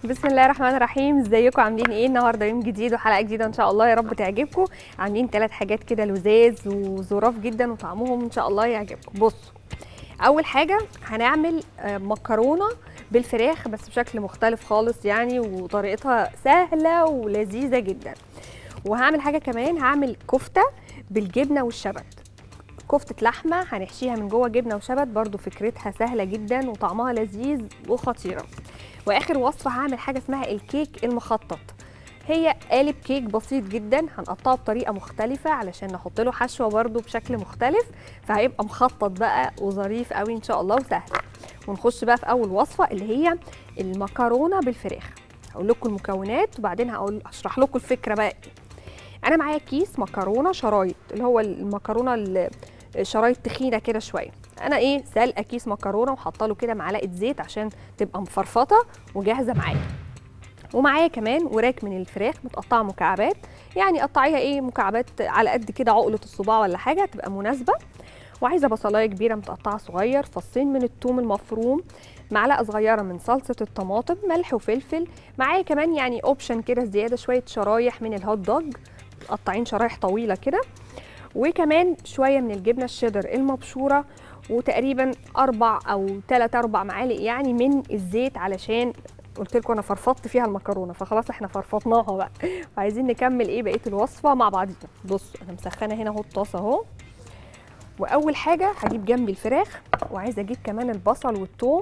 بسم الله الرحمن الرحيم ازيكم عاملين ايه النهارده يوم جديد وحلقه جديده ان شاء الله يا رب تعجبكم عاملين ثلاث حاجات كده لذاذ وظراف جدا وطعمهم ان شاء الله يعجبكم بصوا اول حاجه هنعمل آه، مكرونه بالفراخ بس بشكل مختلف خالص يعني وطريقتها سهله ولذيذه جدا وهعمل حاجه كمان هعمل كفته بالجبنه والشبت كفتة لحمة هنحشيها من جوه جبنة وشبت برضو فكرتها سهلة جدا وطعمها لذيذ وخطيرة واخر وصفة هعمل حاجة اسمها الكيك المخطط هي قالب كيك بسيط جدا هنقطعه بطريقة مختلفة علشان نحط له حشوة برضو بشكل مختلف فهيبقى مخطط بقى وظريف قوي ان شاء الله وسهل ونخش بقى في اول وصفة اللي هي المكرونة بالفراخ هقول لكم المكونات وبعدين هقول اشرح لكم الفكرة بقى انا معايا كيس مكرونة شرايط اللي هو المكرونة ال- شرايط تخينه كده شويه انا ايه سالقه كيس مكرونه وحاطه له كده معلقه زيت عشان تبقى مفرفطه وجاهزه معايا ومعايا كمان وراك من الفراخ متقطعه مكعبات يعني قطعيها ايه مكعبات على قد كده عقله الصباع ولا حاجه تبقى مناسبه وعايزه بصلايه كبيره متقطعه صغير فصين من الثوم المفروم معلقه صغيره من صلصه الطماطم ملح وفلفل معايا كمان يعني اوبشن كده زياده شويه شرايح من الهوت دوج متقطعين شرايح طويله كده وكمان شويه من الجبنه الشيدر المبشوره وتقريبا اربع او ثلاث اربع معالق يعني من الزيت علشان قلت لكم انا فرفطت فيها المكرونه فخلاص احنا فرفطناها بقى وعايزين نكمل ايه بقيه الوصفه مع بعضينا بصوا انا مسخنه هنا اهو الطاسه اهو واول حاجه هجيب جنبي الفراخ وعايزه اجيب كمان البصل والثوم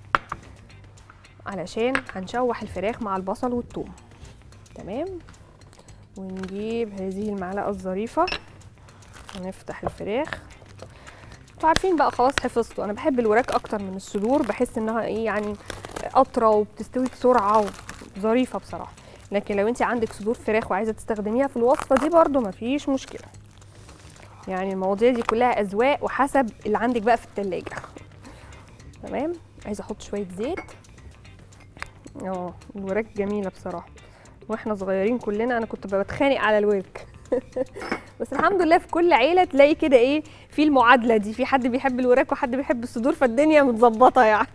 علشان هنشوح الفراخ مع البصل والثوم تمام ونجيب هذه المعلقه الظريفه هنفتح الفراخ انتوا عارفين بقى خلاص حفظتوا انا بحب الوراك اكتر من الصدور بحس انها ايه يعني قطره وبتستوي بسرعه وظريفه بصراحه لكن لو انت عندك صدور فراخ وعايزه تستخدميها في الوصفه دي برضو مفيش مشكله يعني المواضيع دي كلها اذواق وحسب اللي عندك بقى في التلاجة تمام عايزه احط شويه زيت اه الوراك جميله بصراحه واحنا صغيرين كلنا انا كنت بتخانق على الورك بس الحمد لله في كل عيله تلاقي كده ايه في المعادله دي في حد بيحب الوراك وحد بيحب الصدور فالدنيا متظبطه يعني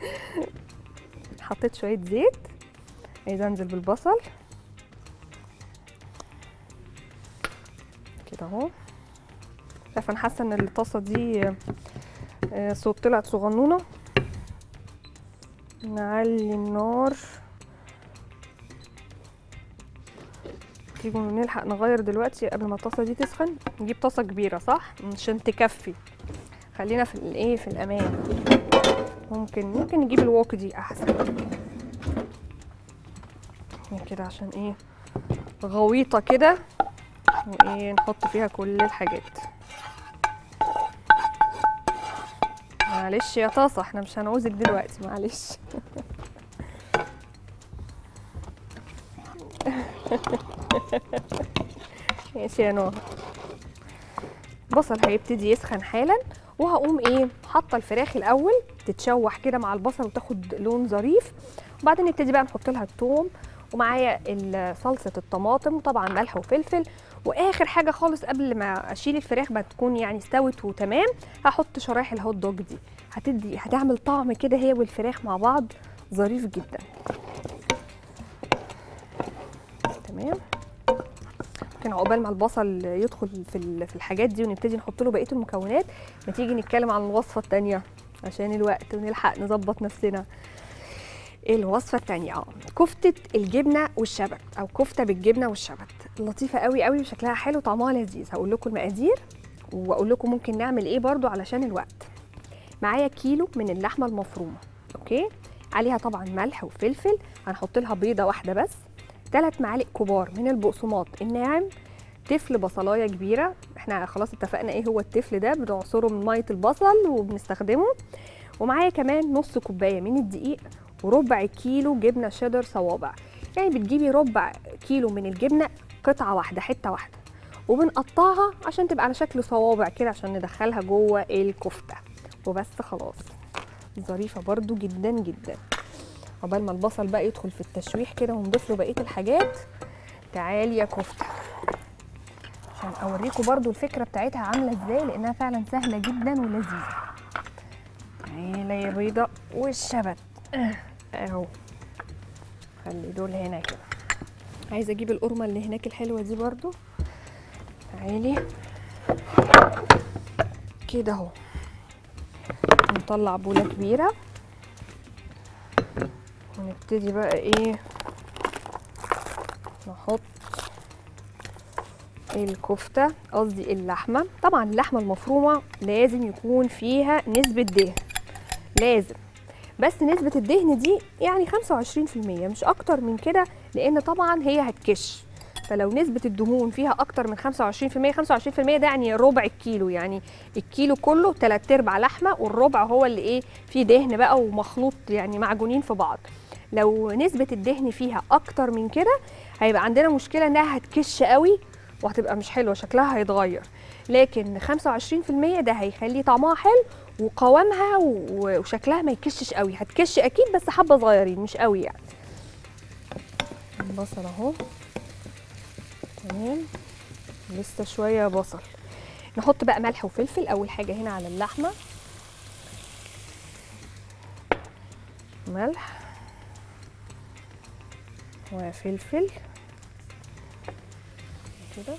حطيت شويه زيت عايزه انزل بالبصل كده اهو عارفه انا حاسه ان الطاسه دي آه، صوت طلعت صغنونه نعلي النار تيجوا نلحق نغير دلوقتي قبل ما الطاسه دي تسخن نجيب طاسه كبيره صح عشان تكفي خلينا في الايه في الامان ممكن ممكن نجيب الوok دي احسن يعني كده عشان ايه غويطه كده وايه نحط فيها كل الحاجات معلش يا طاسه احنا مش هنعوزك دلوقتي معلش ماشي يا نور البصل هيبتدي يسخن حالا وهقوم ايه حاطه الفراخ الاول تتشوح كده مع البصل وتاخد لون ظريف وبعدين نبتدي بقى نحط لها الثوم ومعايا ال- صلصه الطماطم وطبعا ملح وفلفل واخر حاجه خالص قبل ما اشيل الفراخ ما تكون يعني استوت وتمام هحط شرايح الهوت دوج دي هتدي هتعمل طعم كده هي والفراخ مع بعض ظريف جدا تمام ممكن عقبال ما البصل يدخل في ال- في الحاجات دي ونبتدي نحط له بقيه المكونات ما تيجي نتكلم عن الوصفه الثانيه عشان الوقت ونلحق نظبط نفسنا الوصفه الثانيه اه كفته الجبنه والشبت او كفته بالجبنه والشبت لطيفه قوي قوي وشكلها حلو طعمها لذيذ هقول لكم المقادير واقول لكم ممكن نعمل ايه برضو علشان الوقت معايا كيلو من اللحمه المفرومه اوكي عليها طبعا ملح وفلفل هنحط لها بيضه واحده بس ثلاث معالق كبار من البقسماط الناعم تفل بصلايه كبيره احنا خلاص اتفقنا ايه هو التفل ده بنعصره من ميه البصل وبنستخدمه ومعايا كمان نص كوبايه من الدقيق وربع كيلو جبنه شيدر صوابع يعني بتجيبي ربع كيلو من الجبنه قطعه واحده حته واحده وبنقطعها عشان تبقى على شكل صوابع كده عشان ندخلها جوه الكفته وبس خلاص ظريفه برضو جدا جدا عقبال ما البصل بقى يدخل في التشويح كده ونضيف له بقيه الحاجات تعالي يا كفته عشان اوريكم برضو الفكره بتاعتها عامله ازاي لانها فعلا سهله جدا ولذيذه تعالى يا بيضه والشبت اهو خلي دول هنا كده عايزه اجيب القرمه اللي هناك الحلوه دي برضو تعالي كده اهو نطلع بوله كبيره ونبتدي بقى ايه نحط الكفته قصدي اللحمه طبعا اللحمه المفرومه لازم يكون فيها نسبه دهن لازم بس نسبه الدهن دي يعني 25% مش اكتر من كده لان طبعا هي هتكش فلو نسبة الدهون فيها أكتر من 25% 25% ده يعني ربع الكيلو يعني الكيلو كله تلات أرباع لحمة والربع هو اللي إيه فيه دهن بقى ومخلوط يعني معجونين في بعض لو نسبة الدهن فيها أكتر من كده هيبقى عندنا مشكلة إنها هتكش قوي وهتبقى مش حلوة شكلها هيتغير لكن 25% ده هيخلي طعمها حلو وقوامها و- وشكلها ما يكشش قوي هتكش أكيد بس حبة صغيرين مش قوي يعني البصل اهو تمام لسه شويه بصل نحط بقى ملح وفلفل اول حاجه هنا على اللحمه ملح وفلفل كده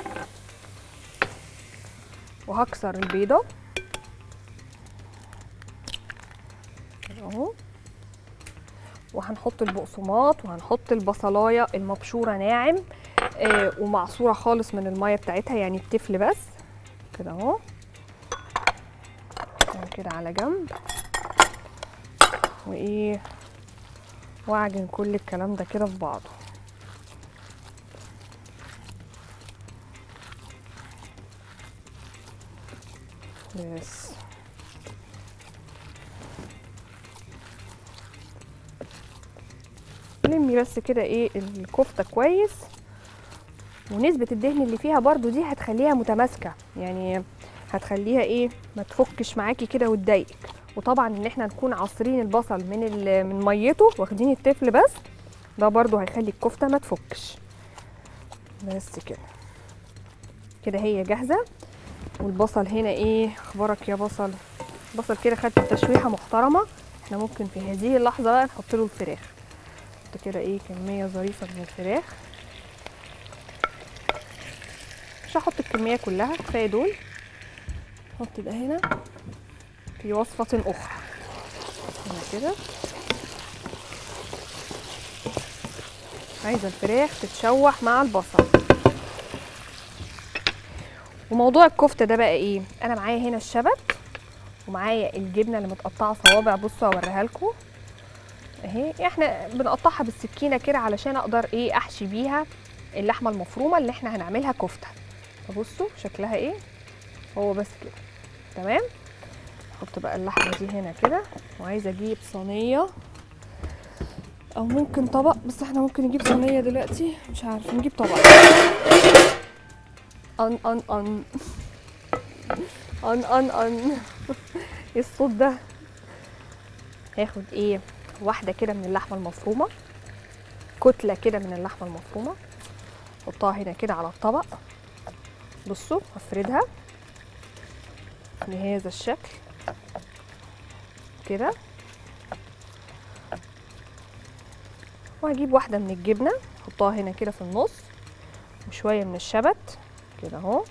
وهكسر البيضه كده اهو وهنحط البقسماط وهنحط البصلايه المبشوره ناعم آه ومعصوره خالص من الميه بتاعتها يعني بتفل بس كده اهو كده على جنب وايه واعجن كل الكلام ده كده في بعضه بس لمي بس كده ايه الكفته كويس ونسبه الدهن اللي فيها برضو دي هتخليها متماسكه يعني هتخليها ايه ما تفكش معاكي كده وتضايقك وطبعا ان احنا نكون عصرين البصل من ال- من ميته واخدين التفل بس ده برضو هيخلي الكفته ما تفكش بس كده كده هي جاهزه والبصل هنا ايه اخبارك يا بصل بصل كده خد تشويحه محترمه احنا ممكن في هذه اللحظه بقى نحط له الفراخ نحط كده ايه كميه ظريفه من الفراخ مش هحط الكميه كلها كفايه دول نحط ده هنا في وصفه اخرى هنا كده عايزه الفراخ تتشوح مع البصل وموضوع الكفته ده بقى ايه انا معايا هنا الشبت ومعايا الجبنه اللي متقطعه صوابع بصوا اوريها لكم اهي احنا بنقطعها بالسكينه كده علشان اقدر ايه احشي بيها اللحمه المفرومه اللي احنا هنعملها كفته فبصوا شكلها ايه هو بس كده تمام احط بقى اللحمه دي هنا كده وعايزه اجيب صينيه او ممكن طبق بس احنا ممكن نجيب صينيه دلوقتي مش عارفه نجيب طبق ان ان ان ان ان ان ايه الصوت ده هاخد ايه واحده كده من اللحمه المفرومه كتله كده من اللحمه المفرومه احطها هنا كده على الطبق بصوا هفردها بهذا الشكل كده وهجيب واحده من الجبنه احطها هنا كده في النص وشويه من الشبت كده اهو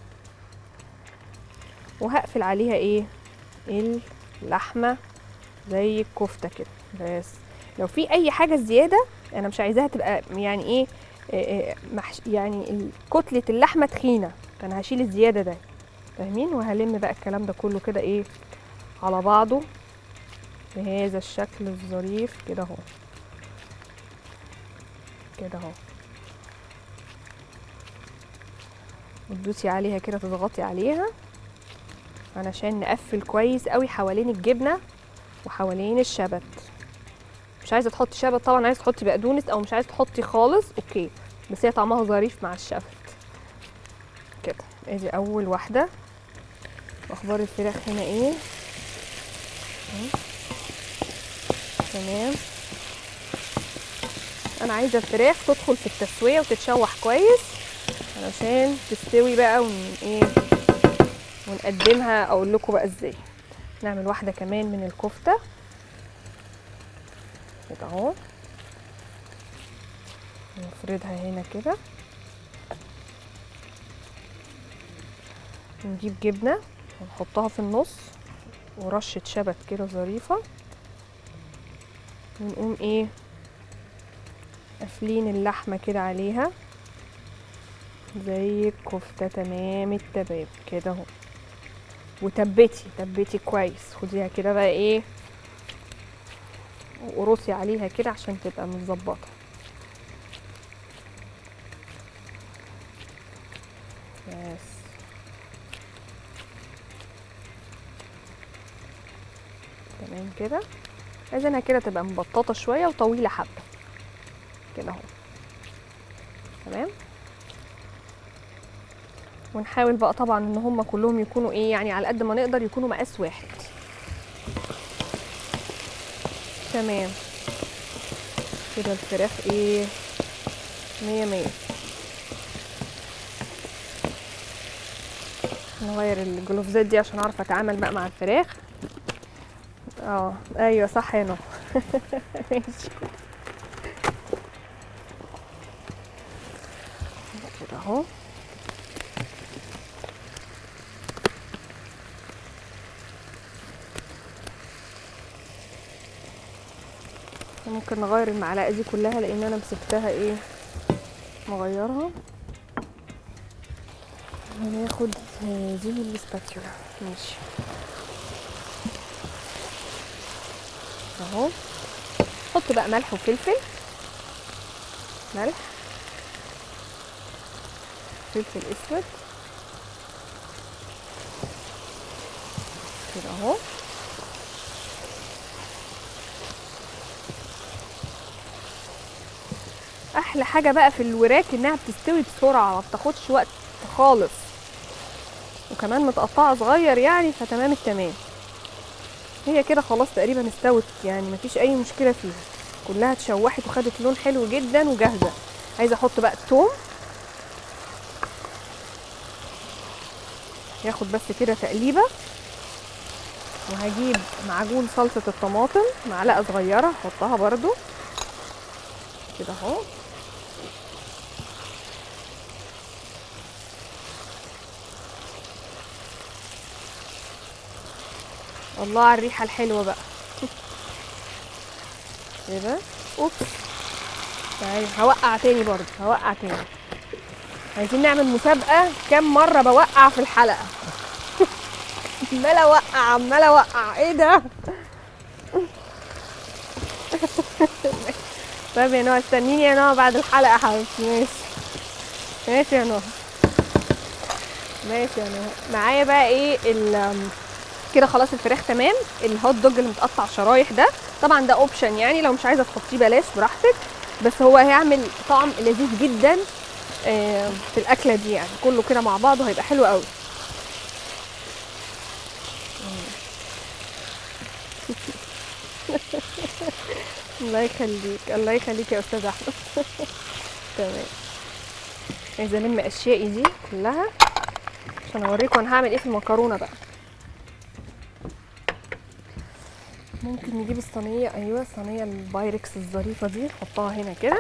وهقفل عليها ايه اللحمه زي الكفته كده بس لو في اي حاجه زياده انا مش عايزاها تبقى يعني ايه آه، آه، محش يعني ال- كتله اللحمه تخينه فانا هشيل الزياده ده فاهمين وهلم بقى الكلام ده كله كده ايه على بعضه بهذا الشكل الظريف كده اهو كده اهو وتدوسي عليها كده تضغطي عليها علشان نقفل كويس قوي حوالين الجبنه وحوالين الشبت مش عايزه تحطي شبت طبعا عايزه تحطي بقدونس او مش عايزه تحطي خالص اوكي بس هي طعمها ظريف مع الشبت كده ادي اول واحده واخبار الفراخ هنا ايه أهي. تمام انا عايزه الفراخ تدخل في التسويه وتتشوح كويس علشان تستوي بقى ون ايه ونقدمها اقول لكم بقى ازاي نعمل واحده كمان من الكفته كده اهو نفردها هنا كده نجيب جبنة ونحطها في النص ورشة شبت كده ظريفة ونقوم ايه قافلين اللحمة كده عليها زي الكفتة تمام التمام كده اهو وتبتي تبتي كويس خديها كده بقى ايه وقرصي عليها كده عشان تبقى متظبطة بس تمام كده عايزينها كده تبقى مبططة شوية وطويلة حبة كده اهو تمام ونحاول بقى طبعا ان هم كلهم يكونوا ايه يعني على قد ما نقدر يكونوا مقاس واحد تمام كده الفراخ ايه مية مية نغير الجلوفزات دي عشان اعرف اتعامل بقى مع الفراخ اه ايوه صح يا نو ماشي كده اهو ممكن نغير المعلقه دي كلها لان انا مسكتها ايه مغيرها هناخد دي من السباتيولا ماشي اهو حط بقى ملح وفلفل ملح فلفل اسود كده اهو احلى حاجه بقى في الوراك انها بتستوي بسرعه ما بتاخدش وقت خالص وكمان متقطعه صغير يعني فتمام التمام هي كده خلاص تقريبا استوت يعني مفيش اي مشكله فيها كلها اتشوحت وخدت لون حلو جدا وجاهزه عايزه احط بقى الثوم ياخد بس كده تقليبه وهجيب معجون صلصه الطماطم معلقه صغيره احطها برضو كده اهو الله على الريحه الحلوه بقى كده اوبس طيب هوقع تاني برضه هوقع تاني عايزين نعمل مسابقه كم مره بوقع في الحلقه عماله اوقع عماله اوقع ايه ده طيب يا نوع استنيني يا نوع بعد الحلقه يا حبيبتي ماشي ماشي يا نوع ماشي يا نوع معايا بقى ايه ال كده خلاص الفراخ تمام الهوت دوج اللي متقطع شرايح ده طبعا ده اوبشن يعني لو مش عايزه تحطيه بلاش براحتك بس هو هيعمل طعم لذيذ جدا آه، في الاكله دي يعني كله كده مع بعضه هيبقى حلو قوي الله يخليك الله يخليك يا استاذ احمد تمام عايزه الم اشيائي دي كلها عشان اوريكم انا هعمل ايه في المكرونه بقى ممكن نجيب الصينيه ايوه الصينيه البايركس الظريفه دي نحطها هنا كده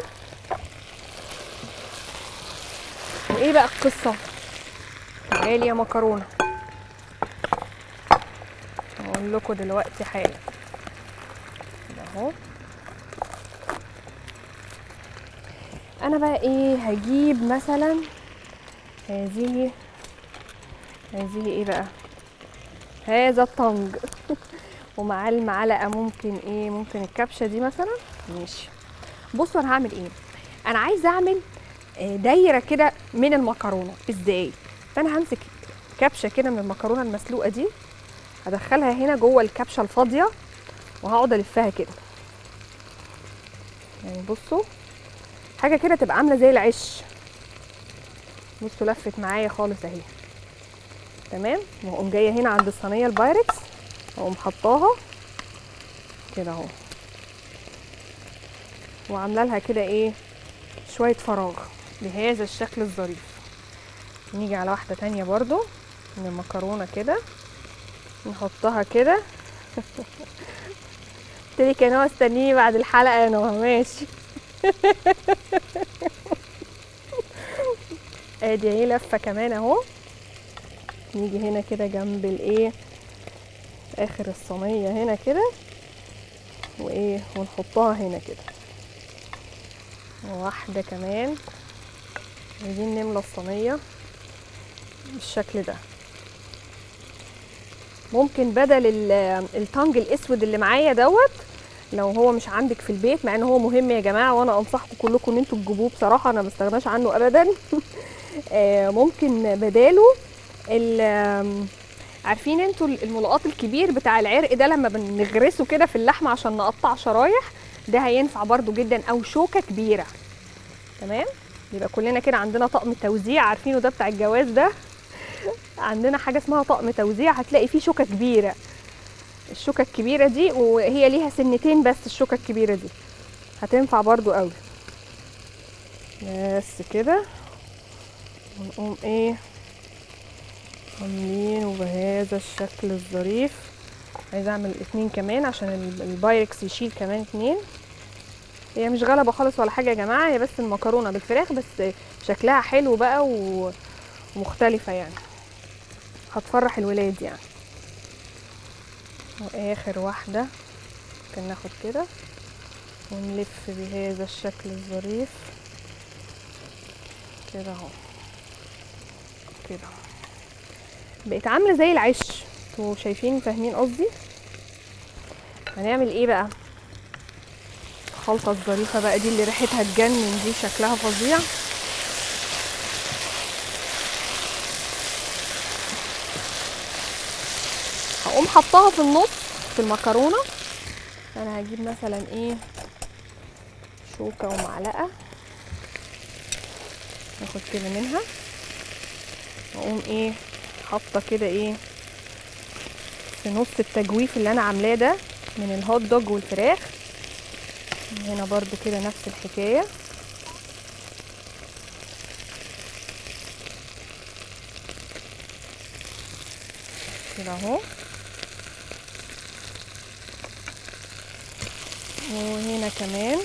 وايه بقى القصه تعالي يا مكرونه اقول لكم دلوقتي حالا كده اهو انا بقى ايه هجيب مثلا هذه هذه ايه بقى هذا الطنج ومعاه المعلقه ممكن ايه ممكن الكبشه دي مثلا ماشي بصوا انا هعمل ايه انا عايزه اعمل آه، دايره كده من المكرونه ازاي فانا همسك كبشه كده من المكرونه المسلوقه دي هدخلها هنا جوه الكبشه الفاضيه وهقعد الفها كده يعني بصوا حاجه كده تبقى عامله زي العش بصوا لفت معايا خالص اهي تمام واقوم جايه هنا عند الصينيه البايركس واقوم حطاها كده اهو وعامله لها كده ايه شويه فراغ بهذا الشكل الظريف نيجي على واحده تانية برضو من المكرونه كده نحطها كده قلت لك يا نوى استنيني بعد الحلقه يا نوى ماشي ادي اهي لفه كمان اهو نيجي هنا كده جنب الايه اخر الصينيه هنا كده وايه ونحطها هنا كده واحده كمان عايزين نملى الصينيه بالشكل ده ممكن بدل ال- التانج الاسود اللي معايا دوت لو هو مش عندك في البيت مع ان هو مهم يا جماعه وانا انصحكم كلكم ان انتوا تجيبوه بصراحه انا ما بستغناش عنه ابدا آه، ممكن بداله ال- آم، عارفين انتوا الملقاط الكبير بتاع العرق ده لما بنغرسه كده في اللحمه عشان نقطع شرايح ده هينفع برضو جدا او شوكه كبيره تمام يبقى كلنا كده عندنا طقم توزيع عارفينه ده بتاع الجواز ده عندنا حاجه اسمها طقم توزيع هتلاقي فيه شوكه كبيره الشوكه الكبيره دي وهي ليها سنتين بس الشوكه الكبيره دي هتنفع برضو قوي بس كده ونقوم ايه عاملينه بهذا الشكل الظريف عايزه اعمل اتنين كمان عشان ال- البايركس يشيل كمان اتنين هي مش غلبه خالص ولا حاجه يا جماعه هي بس المكرونه بالفراخ بس شكلها حلو بقى و- ومختلفه يعني هتفرح الولاد يعني واخر واحده ممكن ناخد كده ونلف بهذا الشكل الظريف كده اهو كده بقت عامله زي العش انتوا شايفين فاهمين قصدي هنعمل ايه بقى الخلطه الظريفه بقى دي اللي ريحتها تجنن دي شكلها فظيع هقوم حطاها في النص في المكرونه انا هجيب مثلا ايه شوكه ومعلقه ناخد كده منها واقوم ايه حاطه كده ايه في نص التجويف اللي انا عاملاه ده من الهوت دوج والفراخ هنا برضو كده نفس الحكايه كده اهو وهنا كمان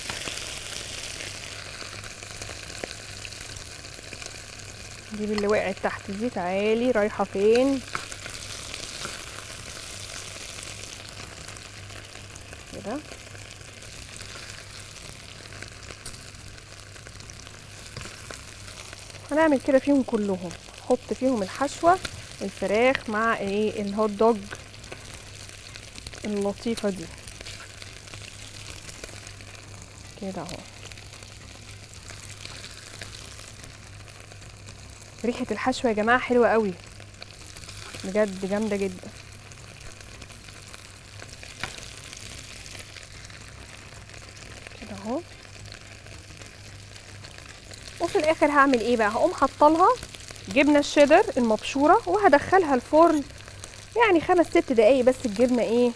جيب اللي وقعت تحت دي تعالي رايحه فين كده هنعمل كده فيهم كلهم نحط فيهم الحشوه الفراخ مع ايه الهوت دوج اللطيفه دي كده اهو ريحه الحشوه يا جماعه حلوه قوي بجد جامده جدا كده اهو وفي الاخر هعمل ايه بقى هقوم حاطه جبنه الشيدر المبشوره وهدخلها الفرن يعني خمس ست دقايق بس الجبنه ايه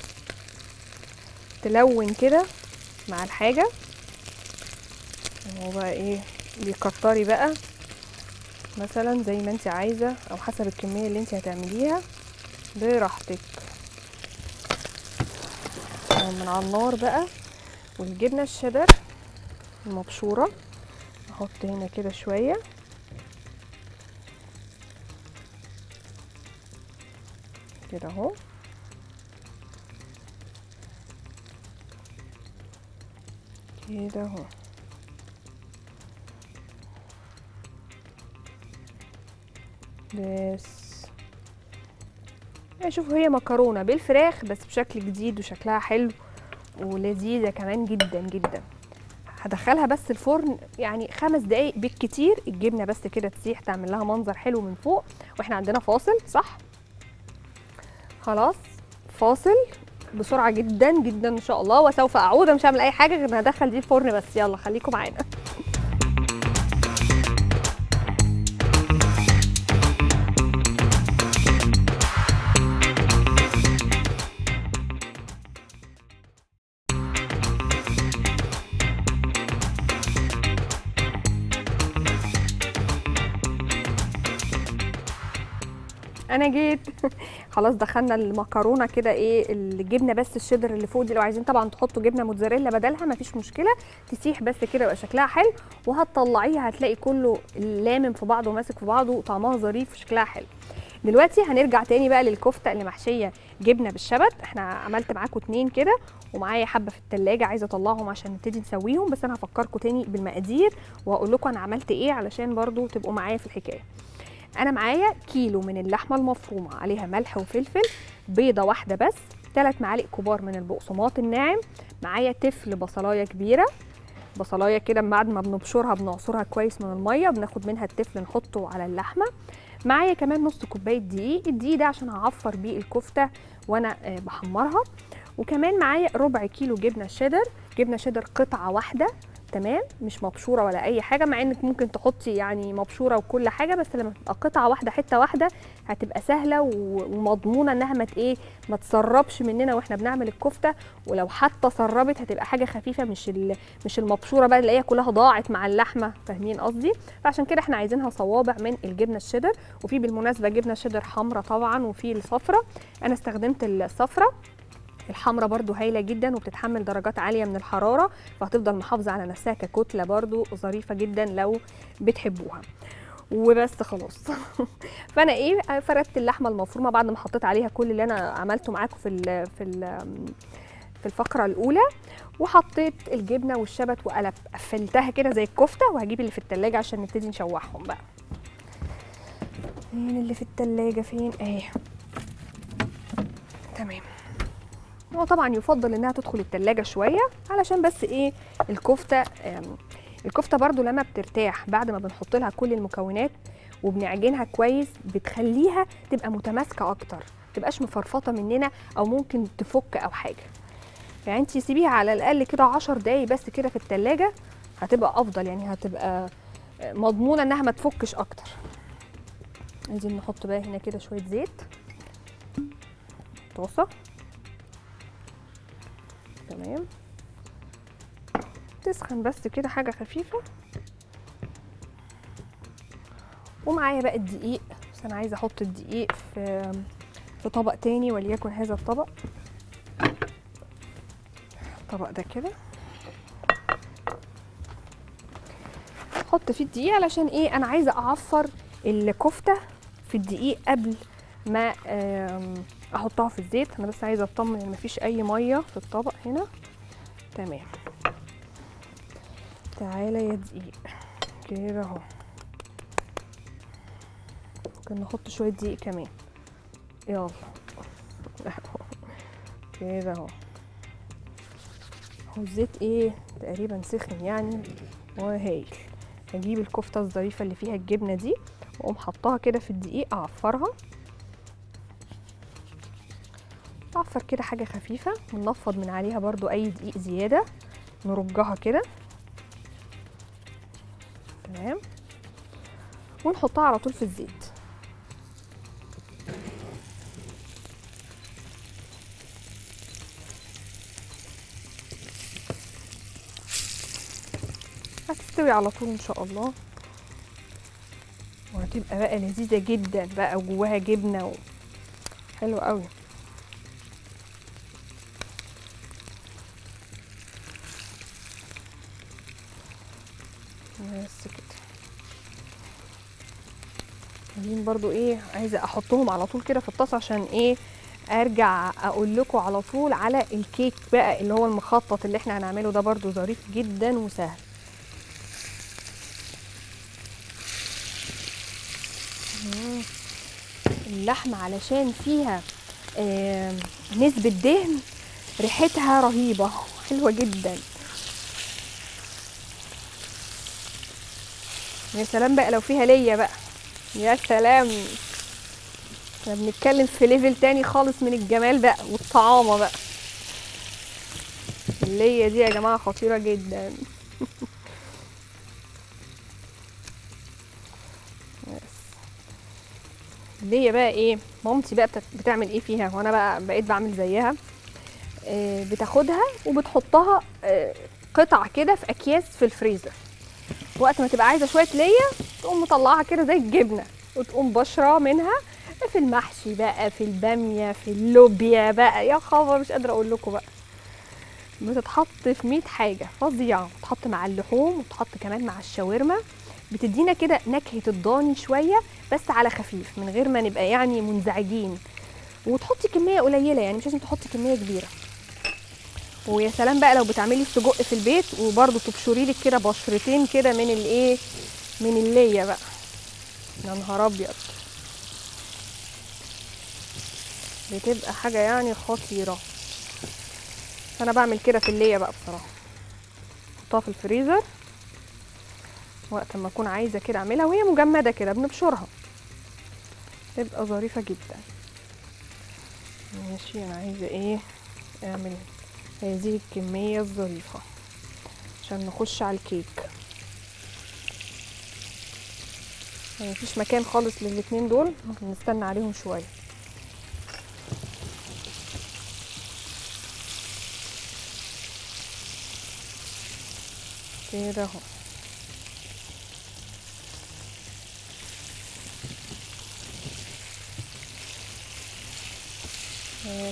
تلون كده مع الحاجه هو بقى ايه بيكتري بقى مثلا زي ما انت عايزه او حسب الكميه اللي انت هتعمليها براحتك من على النار بقى والجبنه الشيدر المبشوره احط هنا كده شويه كده اهو كده اهو بس شوفوا هي مكرونه بالفراخ بس بشكل جديد وشكلها حلو ولذيذه كمان جدا جدا هدخلها بس الفرن يعني خمس دقايق بالكتير الجبنه بس كده تسيح تعمل لها منظر حلو من فوق واحنا عندنا فاصل صح خلاص فاصل بسرعه جدا جدا ان شاء الله وسوف اعود مش هعمل اي حاجه غير ان هدخل دي الفرن بس يلا خليكم معانا انا جيت خلاص دخلنا المكرونه كده ايه الجبنه بس الشيدر اللي فوق دي لو عايزين طبعا تحطوا جبنه موتزاريلا بدلها مفيش مشكله تسيح بس كده يبقى شكلها حلو وهتطلعيها هتلاقي كله لامم في بعضه وماسك في بعضه وطعمها ظريف وشكلها حلو دلوقتي هنرجع تاني بقى للكفته اللي محشيه جبنه بالشبت احنا عملت معاكم اتنين كده ومعايا حبه في التلاجة عايزه اطلعهم عشان نبتدي نسويهم بس انا هفكركم تاني بالمقادير وهقول لكم انا عملت ايه علشان برضو تبقوا معايا في الحكايه انا معايا كيلو من اللحمه المفرومه عليها ملح وفلفل بيضه واحده بس ثلاث معالق كبار من البقسماط الناعم معايا تفل بصلايه كبيره بصلايه كده بعد ما بنبشرها بنعصرها كويس من الميه بناخد منها التفل نحطه على اللحمه معايا كمان نص كوبايه دقيق الدقيق ده عشان هعفر بيه الكفته وانا آه، بحمرها وكمان معايا ربع كيلو جبنه شيدر جبنه شيدر قطعه واحده تمام مش مبشوره ولا اي حاجه مع انك ممكن تحطي يعني مبشوره وكل حاجه بس لما تبقى قطعه واحده حته واحده هتبقى سهله و- ومضمونه انها ما ت- ايه ما تسربش مننا واحنا بنعمل الكفته ولو حتى سربت هتبقى حاجه خفيفه مش ال- مش المبشوره بقى اللي هي كلها ضاعت مع اللحمه فاهمين قصدي فعشان كده احنا عايزينها صوابع من الجبنه الشيدر وفي بالمناسبه جبنه شيدر حمراء طبعا وفي الصفرة انا استخدمت الصفرة الحمرة برضو هايلة جدا وبتتحمل درجات عالية من الحرارة فهتفضل محافظة على نفسها ككتلة برضو ظريفة جدا لو بتحبوها وبس خلاص فانا ايه فردت اللحمه المفرومه بعد ما حطيت عليها كل اللي انا عملته معاكم في ال في ال في الفقره الاولى وحطيت الجبنه والشبت وقلب قفلتها كده زي الكفته وهجيب اللي في التلاجة عشان نبتدي نشوحهم بقى فين اللي في التلاجة فين اهي تمام هو طبعا يفضل انها تدخل التلاجة شوية علشان بس ايه الكفتة آم، الكفتة برضو لما بترتاح بعد ما بنحط لها كل المكونات وبنعجنها كويس بتخليها تبقى متماسكة اكتر تبقاش مفرفطة مننا او ممكن تفك او حاجة يعني انت سيبيها على الاقل كده عشر دقايق بس كده في التلاجة هتبقى افضل يعني هتبقى مضمونة انها ما تفكش اكتر عايزين نحط بقى هنا كده شوية زيت طاسة تمام تسخن بس كده حاجة خفيفة ومعايا بقى الدقيق بس انا عايزة احط الدقيق في في طبق تاني وليكن هذا الطبق الطبق ده كده احط فيه الدقيق علشان ايه انا عايزة اعفر الكفتة في الدقيق قبل ما آم، احطها في الزيت انا بس عايزه اطمن ان مفيش اي ميه في الطبق هنا تمام تعالى يا دقيق كده اهو ممكن نحط شويه دقيق كمان يلا أهو. كده اهو هو الزيت ايه تقريبا سخن يعني وهايل هجيب الكفته الظريفه اللي فيها الجبنه دي واقوم حطاها كده في الدقيق اعفرها نعفر كده حاجة خفيفة وننفض من عليها برضو أي دقيق زيادة نرجها كده تمام ونحطها على طول في الزيت هتستوي على طول ان شاء الله وهتبقى بقى لذيذة جدا بقى وجواها جبنة و... حلو قوي بس كده عايزين برضو ايه عايزه احطهم على طول كده في الطاسه عشان ايه ارجع اقول لكم على طول على الكيك بقى اللي هو المخطط اللي احنا هنعمله ده برضو ظريف جدا وسهل مم. اللحمه علشان فيها آه نسبه دهن ريحتها رهيبه حلوه جدا يا سلام بقى لو فيها ليا بقى يا سلام احنا بنتكلم في ليفل تاني خالص من الجمال بقى والطعامه بقى اللية دي يا جماعة خطيرة جدا بس. اللية بقى ايه مامتي بقى بتت- بتعمل ايه فيها وانا بقى بقيت بعمل زيها آه، بتاخدها وبتحطها آه، قطع كده في اكياس في الفريزر وقت ما تبقى عايزه شويه ليا تقوم مطلعها كده زي الجبنه وتقوم بشره منها في المحشي بقى في الباميه في اللوبيا بقى يا خبر مش قادره اقول لكم بقى بتتحط في 100 حاجه فظيعه بتتحط مع اللحوم وتتحط كمان مع الشاورما بتدينا كده نكهه الضاني شويه بس على خفيف من غير ما نبقى يعني منزعجين وتحطي كميه قليله يعني مش لازم تحطي كميه كبيره ويا سلام بقى لو بتعملي السجق في البيت وبرده تبشري لك كده بشرتين كده من الايه من الليه بقى يا نهار ابيض بتبقى حاجه يعني خطيره انا بعمل كده في الليه بقى بصراحه احطها في الفريزر وقت ما اكون عايزه كده اعملها وهي مجمده كده بنبشرها تبقى ظريفه جدا ماشي انا عايزه ايه اعمل هذه الكميه الظريفه عشان نخش على الكيك مفيش مكان خالص للاتنين دول ممكن نستنى عليهم شويه كده اهو بس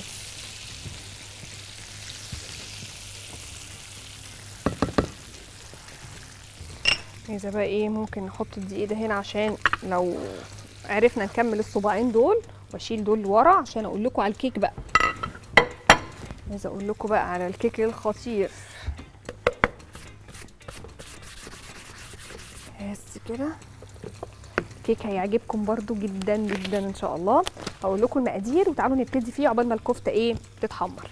عايزه بقى ايه ممكن نحط الدقيق ده هنا عشان لو عرفنا نكمل الصباعين دول واشيل دول لورا عشان اقول لكم على الكيك بقى عايزه اقول لكم بقى على الكيك الخطير بس كده الكيك هيعجبكم برضو جدا جدا ان شاء الله هقول لكم المقادير وتعالوا نبتدي فيه عقبال ما الكفته ايه تتحمر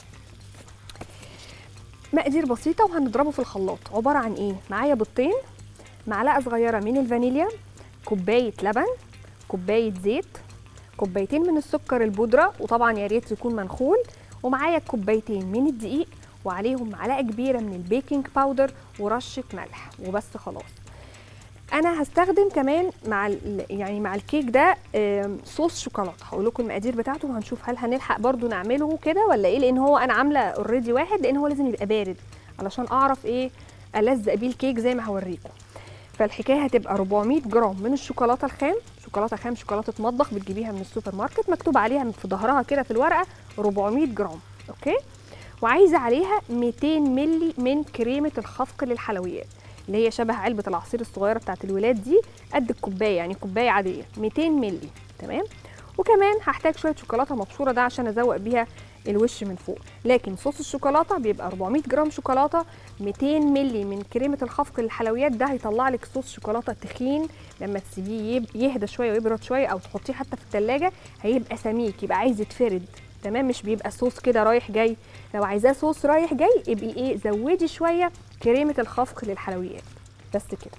مقادير بسيطه وهنضربه في الخلاط عباره عن ايه معايا بيضتين معلقه صغيره من الفانيليا كوبايه لبن كوبايه زيت كوبايتين من السكر البودره وطبعا يا ريت يكون منخول ومعايا كوبايتين من الدقيق وعليهم معلقه كبيره من البيكنج باودر ورشه ملح وبس خلاص انا هستخدم كمان مع ال- يعني مع الكيك ده آم، صوص شوكولاته هقول لكم المقادير بتاعته وهنشوف هل هنلحق برضو نعمله كده ولا ايه لان هو انا عامله اوريدي واحد لان هو لازم يبقى بارد علشان اعرف ايه الزق بيه الكيك زي ما هوريكم فالحكايه هتبقى 400 جرام من الشوكولاته الخام شوكولاته خام شوكولاته مطبخ بتجيبيها من السوبر ماركت مكتوب عليها في ظهرها كده في الورقه 400 جرام اوكي وعايزه عليها 200 ملي من كريمه الخفق للحلويات اللي هي شبه علبه العصير الصغيره بتاعت الولاد دي قد الكوبايه يعني كوبايه عاديه 200 ملي تمام وكمان هحتاج شويه شوكولاته مبشوره ده عشان ازوق بيها الوش من فوق لكن صوص الشوكولاته بيبقى 400 جرام شوكولاته 200 ملي من كريمه الخفق للحلويات ده هيطلع لك صوص شوكولاته تخين لما تسيبيه يب- يهدى شويه ويبرد شويه او تحطيه حتى في التلاجة هيبقى سميك يبقى عايز يتفرد تمام مش بيبقى صوص كده رايح جاي لو عايزاه صوص رايح جاي يبقى ايه زودي شويه كريمه الخفق للحلويات بس كده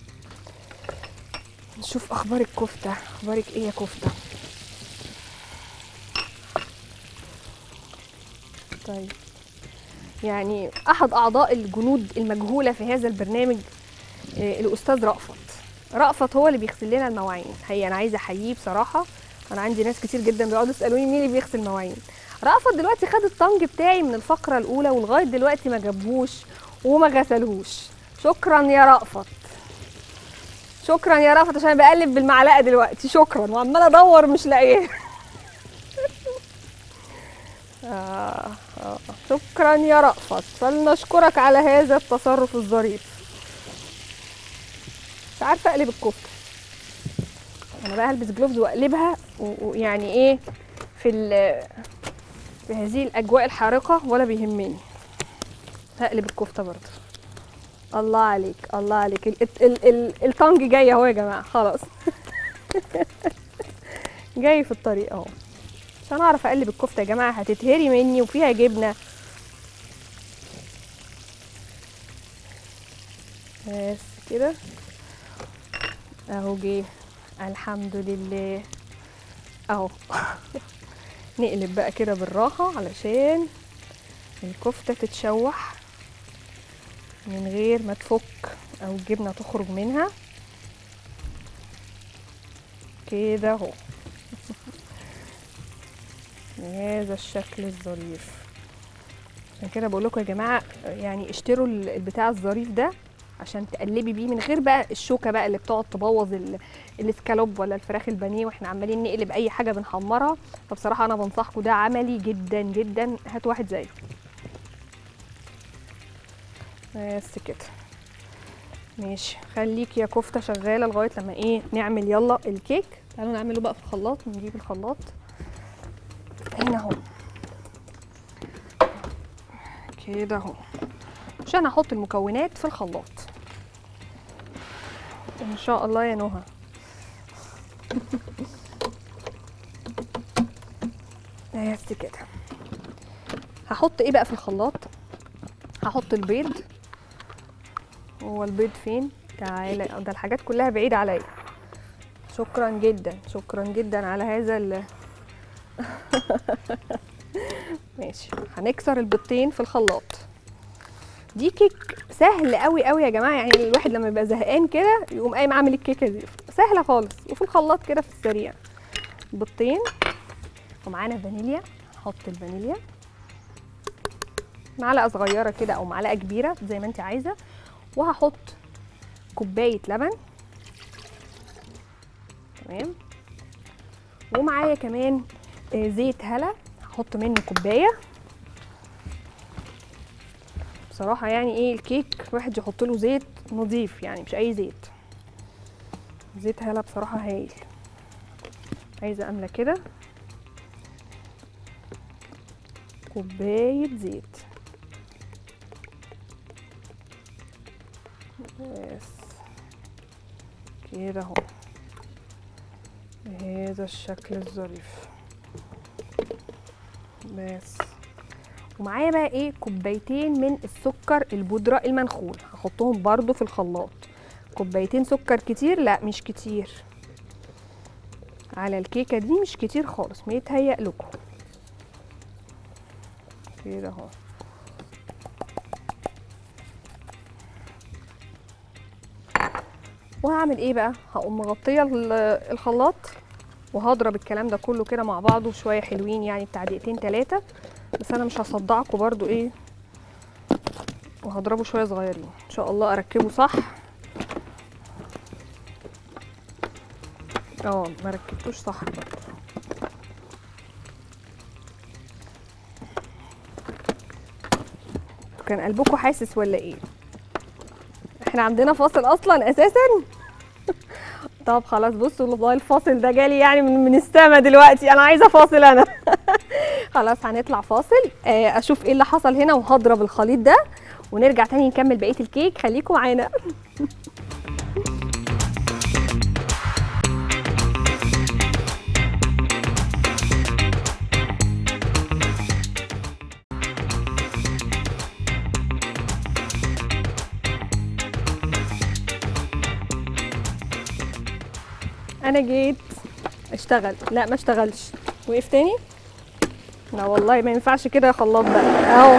نشوف اخبار الكفته اخبارك ايه يا كفته طيب يعني احد اعضاء الجنود المجهوله في هذا البرنامج آه، الاستاذ رأفت رأفت هو اللي بيغسل لنا المواعين هي انا عايزه احييه بصراحه انا عندي ناس كتير جدا بيقعدوا يسالوني مين اللي بيغسل مواعين رأفت دلوقتي خد الطنج بتاعي من الفقره الاولى ولغايه دلوقتي ما جابهوش وما غسلهوش شكرا يا رأفت شكرا يا رأفت عشان بقلب بالمعلقه دلوقتي شكرا وعماله ادور مش لاقيه آه آه. شكرا يا رأفت فلنشكرك على هذا التصرف الظريف مش عارفه اقلب الكفته انا بقى هلبس جلوفز واقلبها و- ويعني ايه في ال- في هذه الاجواء الحارقه ولا بيهمني هقلب الكفته برضه الله عليك الله عليك ال ال ال الطنج جاي اهو يا جماعه خلاص جاي في الطريق اهو عشان اعرف اقلب الكفته يا جماعه هتتهري مني وفيها جبنه بس كده اهو جه الحمد لله اهو نقلب بقى كده بالراحه علشان الكفته تتشوح من غير ما تفك او الجبنه تخرج منها كده اهو بهذا الشكل الظريف عشان كده بقول لكم يا جماعه يعني اشتروا ال- البتاع الظريف ده عشان تقلبي بيه من غير بقى الشوكه بقى اللي بتقعد تبوظ ال- الاسكالوب ولا الفراخ البانيه واحنا عمالين نقلب اي حاجه بنحمرها فبصراحه انا بنصحكم ده عملي جدا جدا هات واحد زيه بس كده ماشي خليك يا كفته شغاله لغايه لما ايه نعمل يلا الكيك تعالوا نعمله بقى في الخلاط نجيب الخلاط هنا اهو كده اهو عشان هحط المكونات في الخلاط ان شاء الله يا نهى بس كده هحط ايه بقى في الخلاط هحط البيض هو البيض فين تعالى ده الحاجات كلها بعيدة عليا شكرا جدا شكرا جدا على هذا ال ماشي هنكسر البيضتين في الخلاط دي كيك سهل قوي قوي يا جماعه يعني الواحد لما يبقى زهقان كده يقوم قايم عامل الكيكه دي سهله خالص وفي الخلاط كده في السريع بيضتين ومعانا فانيليا نحط الفانيليا معلقه صغيره كده او معلقه كبيره زي ما انت عايزه وهحط كوبايه لبن تمام ومعايا كمان آه، زيت هلا هحط منه كوبايه بصراحه يعني ايه الكيك الواحد يحط له زيت نظيف يعني مش اي زيت زيت هلا بصراحه هايل عايزه املى كده كوبايه زيت بس كده اهو بهذا الشكل الظريف بس ومعايا بقى ايه كوبايتين من السكر البودرة المنخول هحطهم برضو في الخلاط كوبايتين سكر كتير لا مش كتير على الكيكة دي مش كتير خالص ما يتهيأ لكم كده اهو وهعمل ايه بقى هقوم مغطيه ال- الخلاط وهضرب الكلام ده كله كده مع بعضه شويه حلوين يعني بتاع دقيقتين تلاتة بس انا مش هصدعكم برضو ايه وهضربه شويه صغيرين ان شاء الله اركبه صح اه ما ركبتوش صح برضو كان قلبكم حاسس ولا ايه احنا عندنا فاصل اصلا اساسا طب خلاص بصوا والله الفاصل ده جالي يعني من, من السما دلوقتي انا عايزه فاصل انا خلاص هنطلع فاصل آه، اشوف ايه اللي حصل هنا وهضرب الخليط ده ونرجع تاني نكمل بقيه الكيك خليكم معانا انا جيت اشتغل لا ما اشتغلش وقف تاني لا والله ما ينفعش كده يا خلاط بقى اهو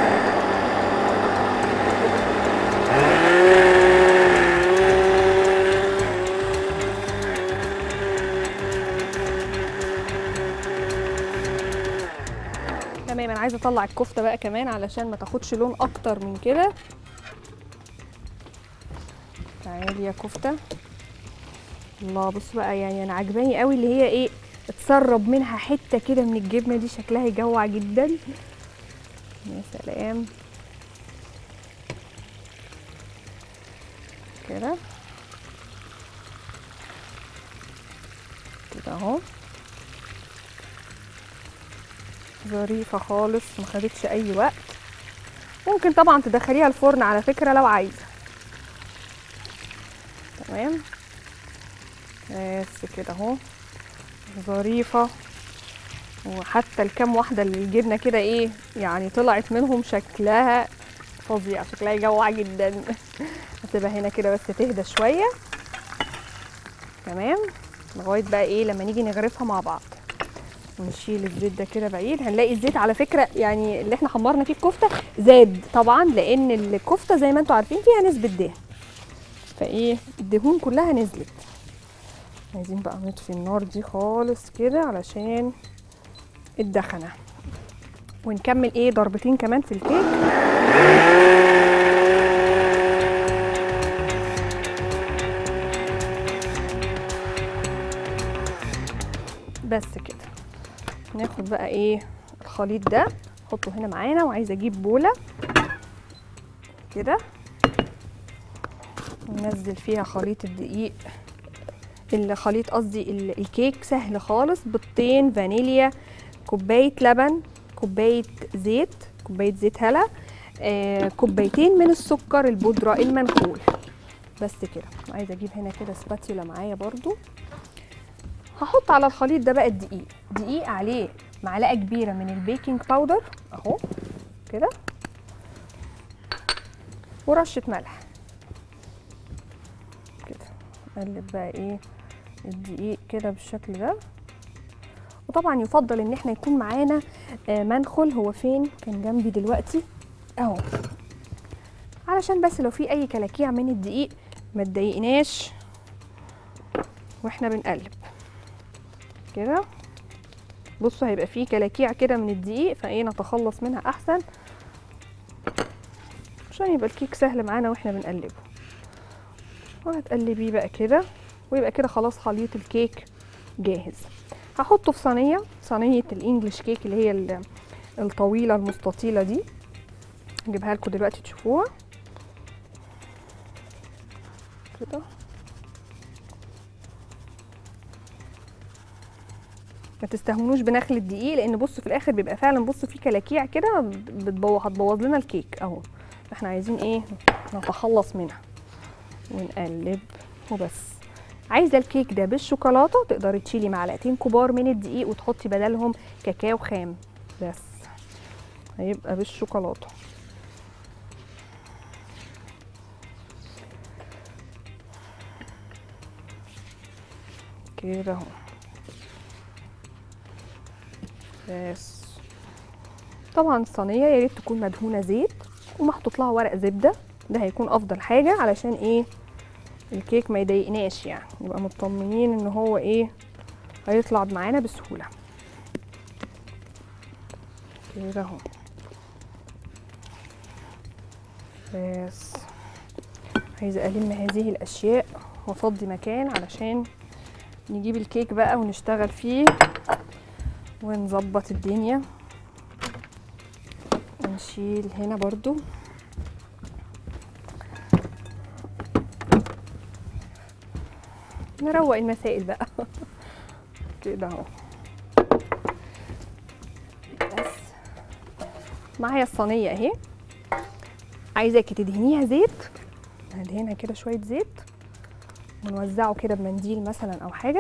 تمام انا عايزه اطلع الكفته بقى كمان علشان ما تاخدش لون اكتر من كده تعالي يا كفته الله بص بقى يعني انا عجباني قوي اللي هي ايه اتسرب منها حته كده من الجبنه دي شكلها يجوع جدا يا سلام كده كده اهو ظريفه خالص ما خدتش اي وقت ممكن طبعا تدخليها الفرن على فكره لو عايزه تمام بس كده اهو ظريفه وحتى الكام واحده اللي الجبنه كده ايه يعني طلعت منهم شكلها فظيع شكلها يجوع جدا هسيبها هنا كده بس تهدى شويه تمام لغايه بقى ايه لما نيجي نغرفها مع بعض نشيل الزيت ده كده بعيد هنلاقي الزيت على فكره يعني اللي احنا حمرنا فيه الكفته زاد طبعا لان الكفته زي ما انتم عارفين فيها نسبه دهن فايه الدهون كلها نزلت عايزين بقى نطفي النار دي خالص كده علشان الدخنه ونكمل ايه ضربتين كمان في الكيك بس كده ناخد بقى ايه الخليط ده نحطه هنا معانا وعايزه اجيب بوله كده وننزل فيها خليط الدقيق الخليط قصدي ال- الكيك سهل خالص بيضتين فانيليا كوبايه لبن كوبايه زيت كوبايه زيت هلا آه كوبايتين من السكر البودره المنخول بس كده عايزه اجيب هنا كده سباتيولا معايا برضو هحط على الخليط ده بقى الدقيق دقيق عليه معلقه كبيره من البيكنج باودر اهو كده ورشه ملح كده نقلب بقى ايه الدقيق كده بالشكل ده وطبعا يفضل ان احنا يكون معانا آه، منخل هو فين كان جنبي دلوقتي اهو علشان بس لو في اي كلاكيع من الدقيق ما تضايقناش واحنا بنقلب كده بصوا هيبقى فيه كلاكيع كده من الدقيق فايه نتخلص منها احسن عشان يبقى الكيك سهل معانا واحنا بنقلبه وهتقلبيه بقى كده ويبقى كده خلاص خليط الكيك جاهز هحطه في صينيه صينيه الانجليش كيك اللي هي ال- الطويله المستطيله دي هجيبها لكم دلوقتي تشوفوها كده ما تستهونوش بنخل الدقيق لان بصوا في الاخر بيبقى فعلا بصوا في كلاكيع كده بتبوظ هتبوظ لنا الكيك اهو احنا عايزين ايه نتخلص منها ونقلب وبس عايزه الكيك ده بالشوكولاته تقدري تشيلي معلقتين كبار من الدقيق وتحطي بدلهم كاكاو خام بس هيبقى بالشوكولاته كده اهو بس طبعا الصينيه يا ريت تكون مدهونه زيت ومحطوط لها ورق زبده ده هيكون افضل حاجه علشان ايه الكيك ما يضايقناش يعني نبقى مطمنين ان هو ايه هيطلع معانا بسهوله كده اهو بس عايزه الم هذه الاشياء وافضي مكان علشان نجيب الكيك بقى ونشتغل فيه ونظبط الدنيا نشيل هنا برضو نروق المسائل بقى كده اهو بس معايا الصينيه اهي عايزاكي تدهنيها زيت ندهنها كده شويه زيت ونوزعه كده بمنديل مثلا او حاجه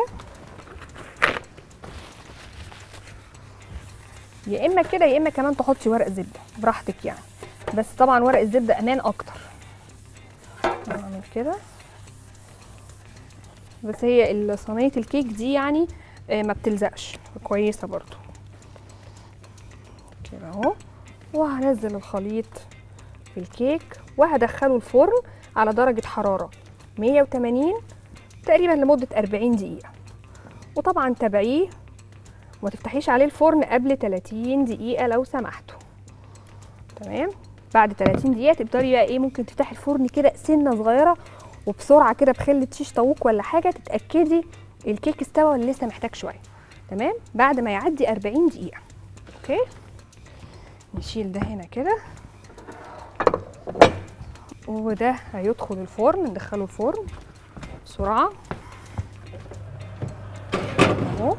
يا اما كده يا اما كمان تحطي ورق زبده براحتك يعني بس طبعا ورق الزبده امان اكتر نعمل كده بس هي صينيه الكيك دي يعني آه، ما بتلزقش كويسه برضو كده اهو وهنزل الخليط في الكيك وهدخله الفرن على درجه حراره 180 تقريبا لمده 40 دقيقه وطبعا تابعيه وما تفتحيش عليه الفرن قبل 30 دقيقه لو سمحتوا تمام بعد 30 دقيقه تقدري بقى ايه ممكن تفتحي الفرن كده سنه صغيره وبسرعه كده بخله شيش طاووق ولا حاجه تتاكدي الكيك استوى ولا لسه محتاج شويه تمام بعد ما يعدي 40 دقيقه اوكي نشيل ده هنا كده وده هيدخل الفرن ندخله الفرن بسرعه اهو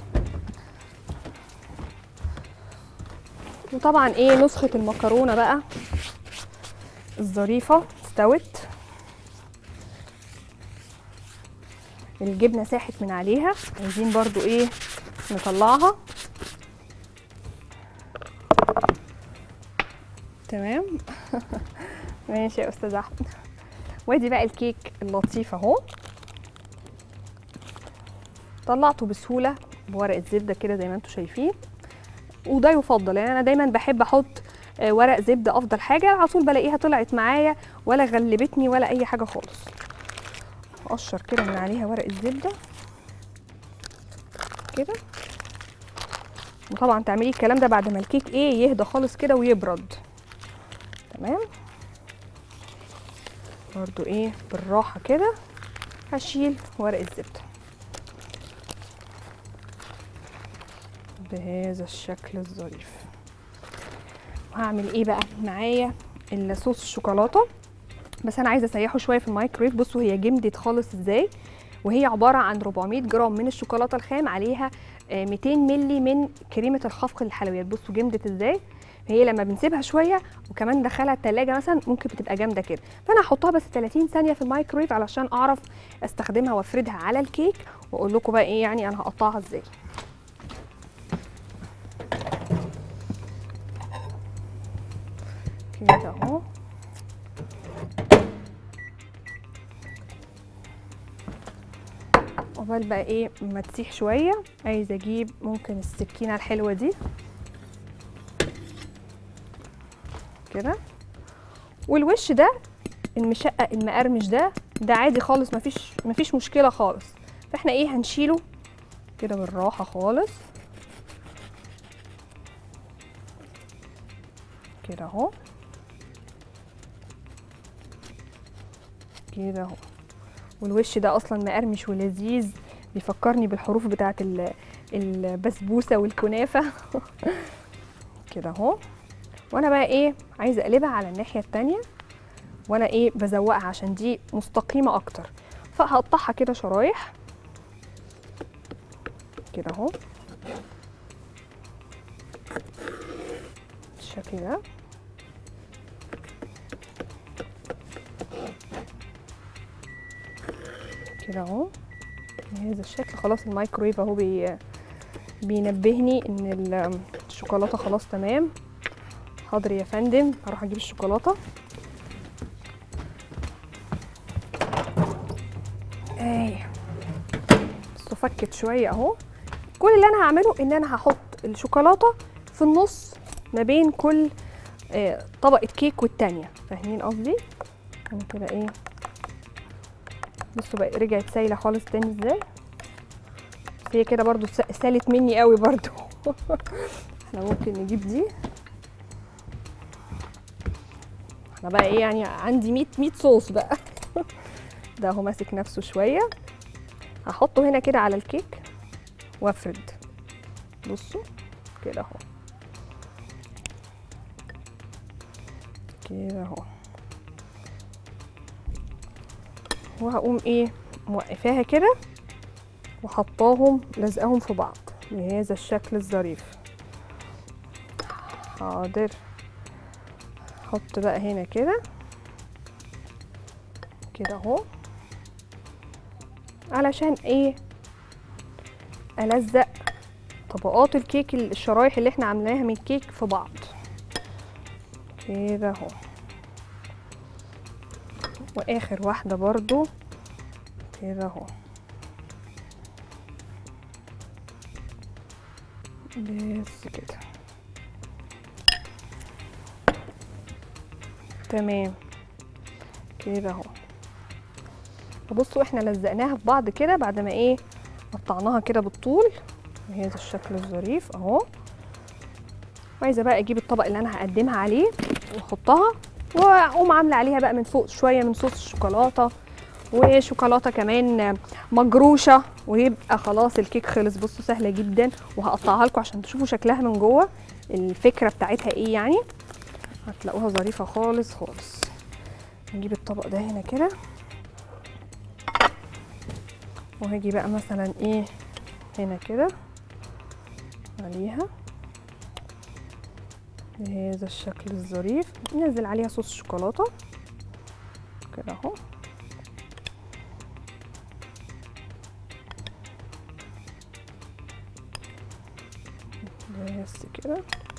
وطبعا ايه نسخه المكرونه بقى الظريفه استوت الجبنه ساحت من عليها عايزين برضو ايه نطلعها تمام ماشي يا استاذ احمد وادي بقى الكيك اللطيف اهو طلعته بسهوله بورق الزبده كده زي ما انتم شايفين وده يفضل يعني انا دايما بحب احط آه، ورق زبده افضل حاجه على طول بلاقيها طلعت معايا ولا غلبتني ولا اي حاجه خالص اقشر كده من عليها ورق الزبده كده وطبعا تعملي الكلام ده بعد ما الكيك ايه يهدى خالص كده ويبرد تمام برضو ايه بالراحه كده هشيل ورق الزبده بهذا الشكل الظريف وهعمل ايه بقى معايا الصوص الشوكولاته بس انا عايزه اسيحه شويه في الميكرويف بصوا هي جمدت خالص ازاي وهي عباره عن 400 جرام من الشوكولاته الخام عليها آه، 200 ملي من كريمه الخفق للحلويات بصوا جمدت ازاي هي لما بنسيبها شويه وكمان ندخلها التلاجة مثلا ممكن بتبقى جامده كده فانا هحطها بس 30 ثانيه في الميكرويف علشان اعرف استخدمها وافردها على الكيك واقول لكم بقى ايه يعني انا هقطعها ازاي كده اهو عقبال بقى ايه ما تسيح شويه عايزه اجيب ممكن السكينه الحلوه دي كده والوش ده المشقق المقرمش ده ده عادي خالص مفيش مفيش مشكله خالص فاحنا ايه هنشيله كده بالراحه خالص كده اهو كده اهو والوش ده اصلا مقرمش ولذيذ بيفكرني بالحروف بتاعه ال- البسبوسه والكنافه كده اهو وانا بقى ايه عايزه اقلبها على الناحيه التانية وانا ايه بزوقها عشان دي مستقيمه اكتر فهقطعها كده شرايح كده اهو بالشكل ده كده اهو بهذا الشكل خلاص الميكرويف اهو بي بينبهني ان ال- الشوكولاته خلاص تمام حاضر يا فندم هروح اجيب الشوكولاته ايه بس فكت شويه اهو كل اللي انا هعمله ان انا هحط الشوكولاته في النص ما بين كل آه، طبقه كيك والتانيه فاهمين قصدي انا كده ايه بصوا بقى رجعت سايله خالص تاني ازاي بس هي كده برضو س- سالت مني قوي برضو احنا ممكن نجيب دي احنا بقى ايه يعني عندي 100 100 صوص بقى ده اهو ماسك نفسه شويه هحطه هنا كده على الكيك وافرد بصوا كده اهو كده اهو وهقوم ايه موقفاها كده وحطاهم لازقاهم في بعض بهذا الشكل الظريف حاضر احط بقى هنا كده كده اهو علشان ايه الزق طبقات الكيك الشرايح اللي احنا عاملاها من الكيك في بعض كده اهو واخر واحده برضو كده اهو بس كده تمام كده اهو بصوا احنا لزقناها في بعض كده بعد ما ايه قطعناها كده بالطول بهذا الشكل الظريف اهو وعايزه بقى اجيب الطبق اللي انا هقدمها عليه واحطها واقوم عامله عليها بقى من فوق شويه من صوص الشوكولاته وشوكولاته كمان مجروشه ويبقى خلاص الكيك خلص بصوا سهله جدا وهقطعها لكم عشان تشوفوا شكلها من جوه الفكره بتاعتها ايه يعني هتلاقوها ظريفه خالص خالص نجيب الطبق ده هنا كده وهاجي بقى مثلا ايه هنا كده عليها بهذا الشكل الظريف ننزل عليها صوص شوكولاته كده اهو بس كده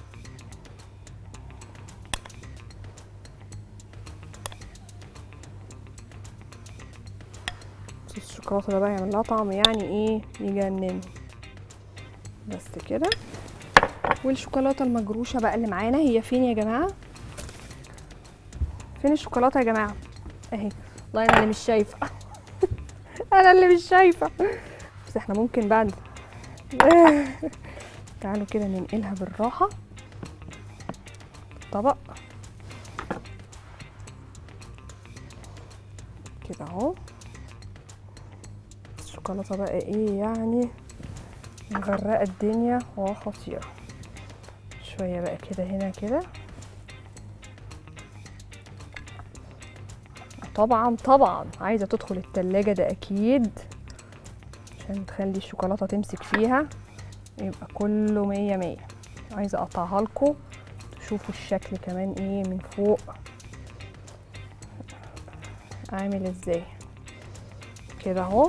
صوص الشوكولاته ده بقى يعمل لها طعم يعني ايه يجنن بس كده والشوكولاته المجروشه بقى اللي معانا هي فين يا جماعه فين الشوكولاته يا جماعه اهي والله انا اللي مش شايفه انا اللي مش شايفه بس احنا ممكن بعد تعالوا كده ننقلها بالراحه طبق كده اهو الشوكولاته بقى ايه يعني مغرقه الدنيا وخطيره شويه بقى كده هنا كده طبعا طبعا عايزه تدخل التلاجة ده اكيد عشان تخلي الشوكولاته تمسك فيها يبقى كله مية مية عايزه اقطعها لكم تشوفوا الشكل كمان ايه من فوق عامل ازاي كده اهو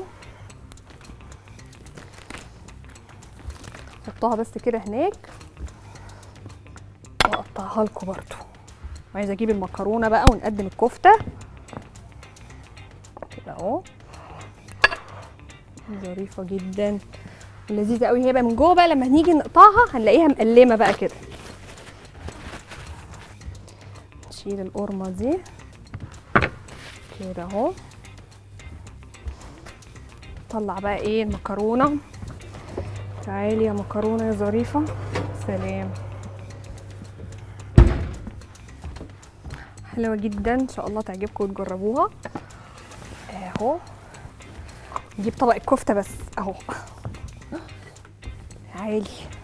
حطها بس كده هناك واقطعها لكم برضو عايزه اجيب المكرونه بقى ونقدم الكفته كده اهو ظريفه جدا ولذيذه قوي هي بقى من جوه بقى لما هنيجي نقطعها هنلاقيها مقلمه بقى كده نشيل القرمه دي كده اهو طلع بقى ايه المكرونه تعالي يا مكرونه يا ظريفه سلام حلوه جدا ان شاء الله تعجبكم وتجربوها اهو نجيب طبق الكفته بس اهو عالي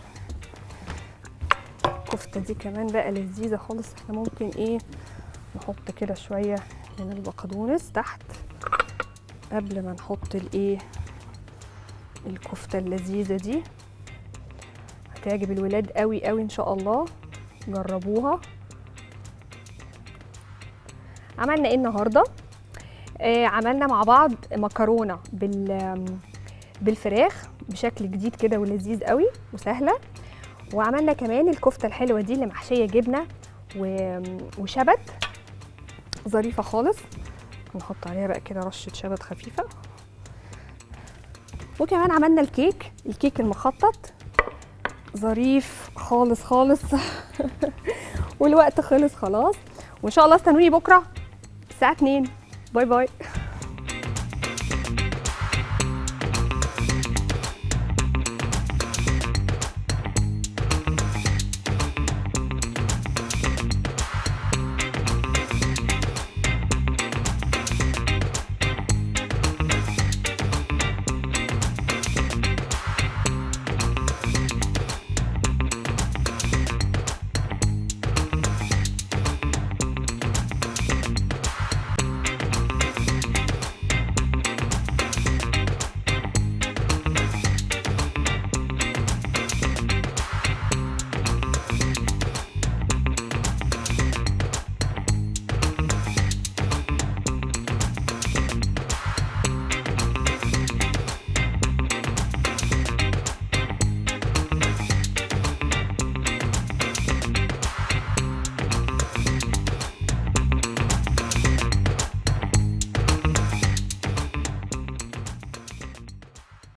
الكفته دي كمان بقى لذيذه خالص احنا ممكن ايه نحط كده شويه من البقدونس تحت قبل ما نحط الايه الكفته اللذيذه دي هتعجب الولاد قوي قوي ان شاء الله جربوها عملنا ايه النهارده آه عملنا مع بعض مكرونه بال بالفراخ بشكل جديد كده ولذيذ قوي وسهله وعملنا كمان الكفته الحلوه دي اللي محشيه جبنه و- وشبت ظريفه خالص نحط عليها بقى كده رشه شبت خفيفه وكمان عملنا الكيك الكيك المخطط ظريف خالص خالص والوقت خلص خلاص وان شاء الله استنوني بكره الساعه 2 باي باي